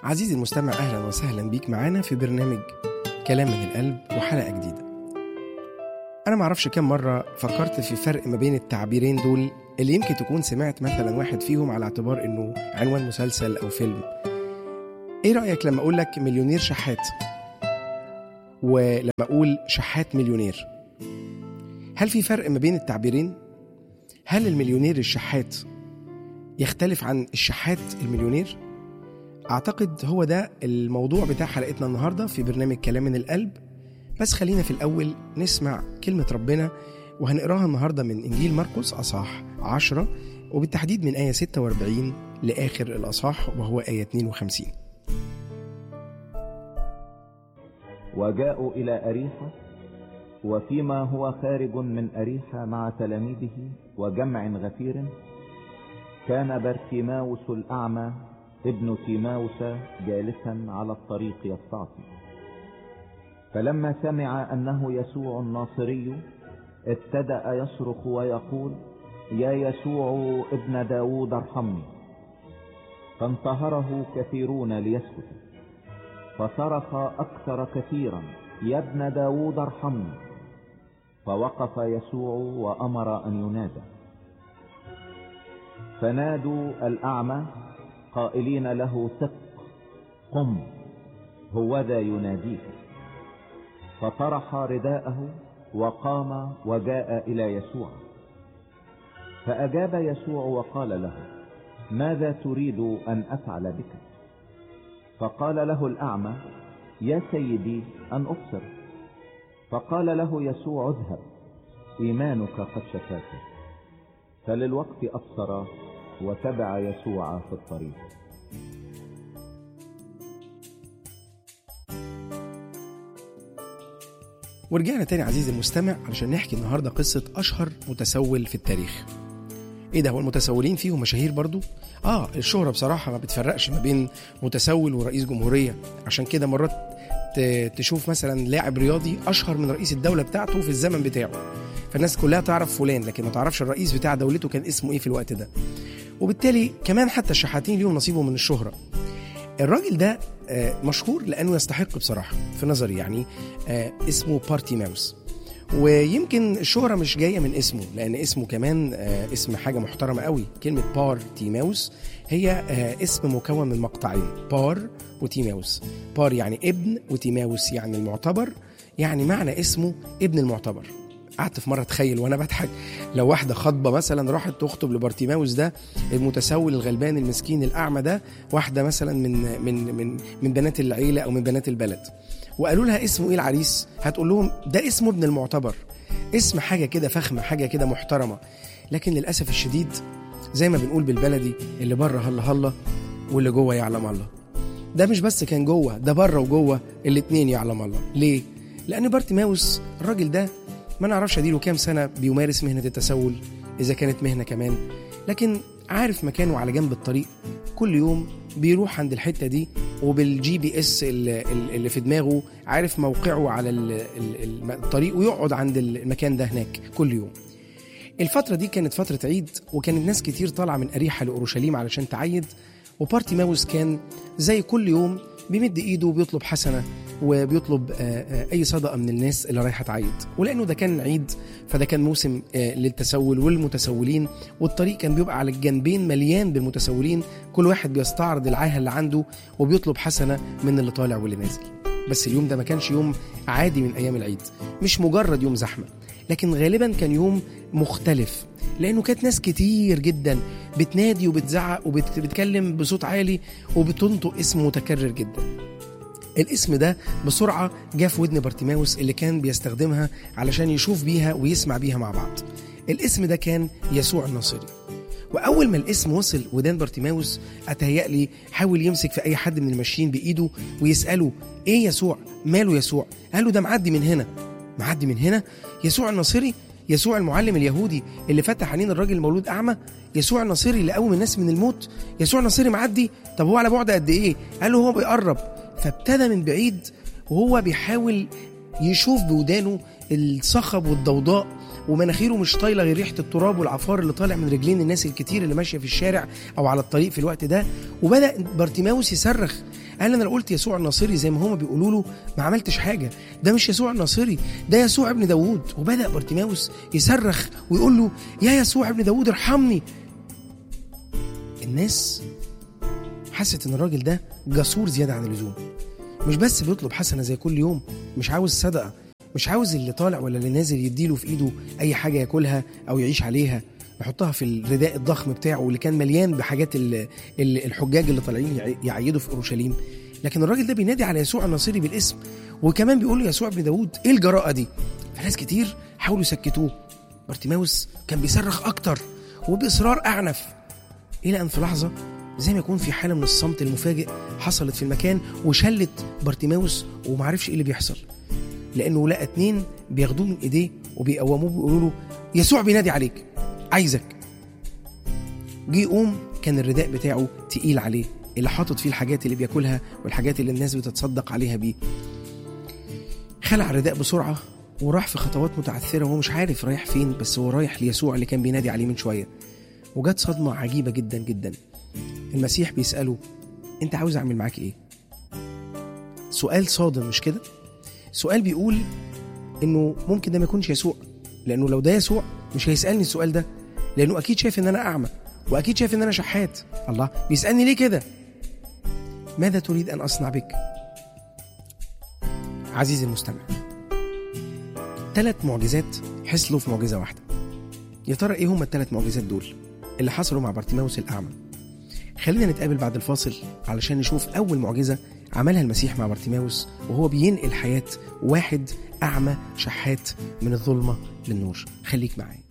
عزيزي المستمع أهلا وسهلا بيك معانا في برنامج كلام من القلب وحلقة جديدة أنا معرفش كم مرة فكرت في فرق ما بين التعبيرين دول اللي يمكن تكون سمعت مثلا واحد فيهم على اعتبار إنه عنوان مسلسل أو فيلم إيه رأيك لما أقول لك مليونير شحات ولما أقول شحات مليونير هل في فرق ما بين التعبيرين؟ هل المليونير الشحات يختلف عن الشحات المليونير؟ أعتقد هو ده الموضوع بتاع حلقتنا النهاردة في برنامج كلام من القلب بس خلينا في الأول نسمع كلمة ربنا وهنقراها النهاردة من إنجيل مرقس أصح 10 وبالتحديد من آية 46 لآخر الأصح وهو آية 52 وجاءوا إلى أريحة وفيما هو خارج من أريحة مع تلاميذه وجمع غفير كان برتيماوس الأعمى ابن تيماوس جالسا على الطريق يستعصي فلما سمع أنه يسوع الناصري ابتدأ يصرخ ويقول يا يسوع ابن داود ارحمني فانتهره كثيرون ليسكت فصرخ أكثر كثيرا يا ابن داود ارحمني فوقف يسوع وأمر أن ينادى فنادوا الأعمى قائلين له ثق قم هوذا يناديك فطرح رداءه وقام وجاء إلى يسوع فأجاب يسوع وقال له ماذا تريد أن أفعل بك فقال له الأعمى يا سيدي أن أبصر فقال له يسوع اذهب إيمانك قد شفاك فللوقت أبصر وتبع يسوع في الطريق ورجعنا تاني عزيزي المستمع علشان نحكي النهارده قصة أشهر متسول في التاريخ. إيه ده هو المتسولين فيهم مشاهير برضو؟ آه الشهرة بصراحة ما بتفرقش ما بين متسول ورئيس جمهورية، عشان كده مرات ت- تشوف مثلا لاعب رياضي أشهر من رئيس الدولة بتاعته في الزمن بتاعه. فالناس كلها تعرف فلان لكن ما تعرفش الرئيس بتاع دولته كان اسمه إيه في الوقت ده. وبالتالي كمان حتى الشحاتين ليهم نصيبهم من الشهرة. الراجل ده آه، مشهور لانه يستحق بصراحه في نظري يعني آه، اسمه بارتي ماوس ويمكن الشهرة مش جاية من اسمه لأن اسمه كمان آه، اسم حاجة محترمة قوي كلمة بار تيماوس هي آه، اسم مكون من مقطعين بار وتيماوس بار يعني ابن وتيماوس يعني المعتبر يعني معنى اسمه ابن المعتبر قعدت في مرة أتخيل وأنا بضحك لو واحدة خطبة مثلا راحت تخطب لبارتيماوس ده المتسول الغلبان المسكين الأعمى ده واحدة مثلا من من من من بنات العيلة أو من بنات البلد وقالوا لها اسمه إيه العريس هتقول لهم ده اسمه ابن المعتبر اسم حاجة كده فخمة حاجة كده محترمة لكن للأسف الشديد زي ما بنقول بالبلدي اللي بره هلا هلا واللي جوه يعلم الله ده مش بس كان جوه ده بره وجوه الاتنين يعلم الله ليه لان بارتيماوس الراجل ده ما نعرفش اديله كام سنه بيمارس مهنه التسول اذا كانت مهنه كمان لكن عارف مكانه على جنب الطريق كل يوم بيروح عند الحته دي وبالجي بي اس اللي, اللي في دماغه عارف موقعه على ال- ال- ال- الطريق ويقعد عند المكان ده هناك كل يوم الفترة دي كانت فترة عيد وكانت ناس كتير طالعة من أريحة لأورشليم علشان تعيد وبارتي ماوس كان زي كل يوم بيمد إيده وبيطلب حسنة وبيطلب آه، آه، أي صدقة من الناس اللي رايحة تعيد ولأنه ده كان عيد فده كان موسم آه، للتسول والمتسولين والطريق كان بيبقى على الجنبين مليان بالمتسولين كل واحد بيستعرض العاهة اللي عنده وبيطلب حسنة من اللي طالع واللي نازل بس اليوم ده ما كانش يوم عادي من أيام العيد مش مجرد يوم زحمة لكن غالبا كان يوم مختلف لانه كانت ناس كتير جدا بتنادي وبتزعق وبتتكلم بصوت عالي وبتنطق اسم متكرر جدا الاسم ده بسرعة جه في ودن بارتيماوس اللي كان بيستخدمها علشان يشوف بيها ويسمع بيها مع بعض الاسم ده كان يسوع الناصري واول ما الاسم وصل ودان بارتيماوس اتهيألي حاول يمسك في اي حد من الماشيين بايده ويساله ايه يسوع ماله يسوع قال له ده معدي من هنا معدي من هنا يسوع الناصري يسوع المعلم اليهودي اللي فتح عينين الراجل المولود اعمى يسوع الناصري اللي قوم الناس من الموت يسوع الناصري معدي طب هو على بعد قد ايه قال له هو بيقرب فابتدى من بعيد وهو بيحاول يشوف بودانه الصخب والضوضاء ومناخيره مش طايله غير ريحه التراب والعفار اللي طالع من رجلين الناس الكتير اللي ماشيه في الشارع او على الطريق في الوقت ده وبدا بارتيماوس يصرخ قال انا لو قلت يسوع الناصري زي ما هما بيقولوا له ما عملتش حاجه ده مش يسوع الناصري ده يسوع ابن داوود وبدا بارتيماوس يصرخ ويقول له يا يسوع ابن داوود ارحمني الناس حست ان الراجل ده جسور زياده عن اللزوم مش بس بيطلب حسنه زي كل يوم مش عاوز صدقه مش عاوز اللي طالع ولا اللي نازل يديله في ايده اي حاجه ياكلها او يعيش عليها يحطها في الرداء الضخم بتاعه اللي كان مليان بحاجات ال- ال- الحجاج اللي طالعين يع- يعيدوا في اورشليم لكن الراجل ده بينادي على يسوع الناصري بالاسم وكمان بيقول له يسوع ابن داوود ايه الجراءه دي فناس كتير حاولوا يسكتوه بارتيماوس كان بيصرخ اكتر وباصرار اعنف الى ان في لحظه زي ما يكون في حاله من الصمت المفاجئ حصلت في المكان وشلت بارتيماوس ومعرفش ايه اللي بيحصل لانه لقى اتنين بياخدوه من ايديه وبيقوموه بيقولوا له يسوع بينادي عليك عايزك جه يقوم كان الرداء بتاعه تقيل عليه اللي حاطط فيه الحاجات اللي بياكلها والحاجات اللي الناس بتتصدق عليها بيه خلع الرداء بسرعه وراح في خطوات متعثره وهو مش عارف رايح فين بس هو رايح ليسوع اللي كان بينادي عليه من شويه وجت صدمه عجيبه جدا جدا المسيح بيساله انت عاوز اعمل معاك ايه سؤال صادم مش كده سؤال بيقول انه ممكن ده ما يكونش يسوع لانه لو ده يسوع مش هيسالني السؤال ده لانه اكيد شايف ان انا اعمى واكيد شايف ان انا شحات الله بيسالني ليه كده ماذا تريد ان اصنع بك عزيزي المستمع ثلاث معجزات حصلوا في معجزه واحده يا ترى ايه هما الثلاث معجزات دول اللي حصلوا مع بارتيماوس الاعمى خلينا نتقابل بعد الفاصل علشان نشوف اول معجزه عملها المسيح مع بارتيماوس وهو بينقل حياه واحد اعمى شحات من الظلمه للنور خليك معايا